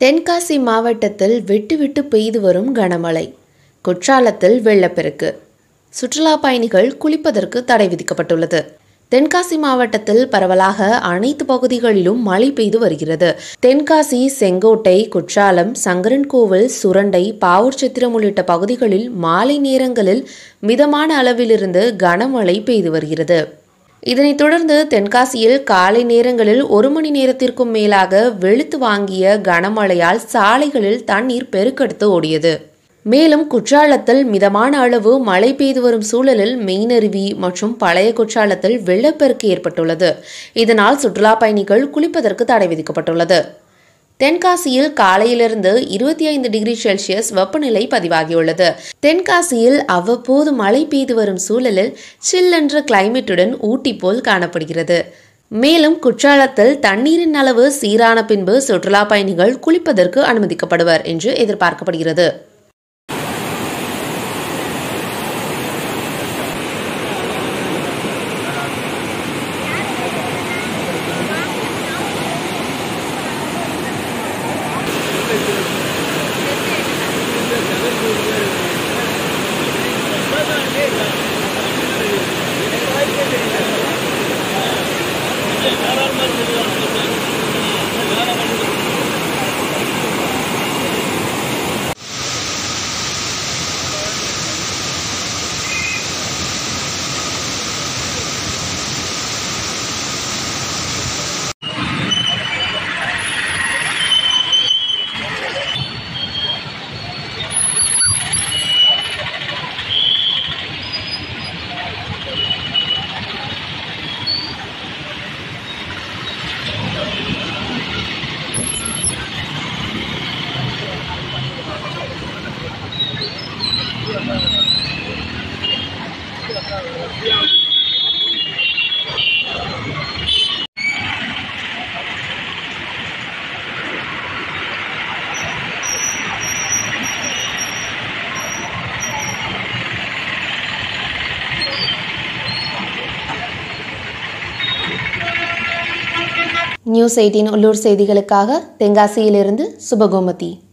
தென்காசி மாவட்டத்தில் விட்டு விட்டு பெய்து வரும் கனமழை குற்றாலத்தில் வெள்ளப்பெருக்கு சுற்றுலா பயணிகள் குளிப்பதற்கு தடை விதிக்கப்பட்டுள்ளது தென்காசி மாவட்டத்தில் பரவலாக அனைத்து பகுதிகளிலும் மழை பெய்து வருகிறது தென்காசி செங்கோட்டை குற்றாலம் சங்கரன்கோவில் சுரண்டை பாவூர் சித்திரம் உள்ளிட்ட பகுதிகளில் மாலை நேரங்களில் மிதமான அளவிலிருந்து கனமழை பெய்து வருகிறது இதனைத் தொடர்ந்து தென்காசியில் காலை நேரங்களில் ஒரு மணி நேரத்திற்கும் மேலாக வெளுத்து வாங்கிய கனமழையால் சாலைகளில் தண்ணீர் பெருக்கெடுத்து ஓடியது மேலும் குற்றாலத்தில் மிதமான அளவு மழை பெய்து வரும் சூழலில் மெயினருவி மற்றும் பழைய குற்றாலத்தில் வெள்ளப்பெருக்கு ஏற்பட்டுள்ளது இதனால் சுற்றுலா பயணிகள் குளிப்பதற்கு தடை விதிக்கப்பட்டுள்ளது தென்காசியில் காலையிலிருந்து இருபத்தி ஐந்து டிகிரி செல்சியஸ் வெப்பநிலை பதிவாகியுள்ளது தென்காசியில் அவ்வப்போது மழை பெய்து வரும் சூழலில் சில்லென்ற கிளைமேட்டுடன் ஊட்டி போல் காணப்படுகிறது மேலும் குற்றாலத்தில் தண்ணீரின் அளவு சீரான பின்பு சுற்றுலா பயணிகள் குளிப்பதற்கு அனுமதிக்கப்படுவர் என்று எதிர்பார்க்கப்படுகிறது நியூஸ் எயிட்டின் உள்ளூர் செய்திகளுக்காக தென்காசியிலிருந்து சுபகோமதி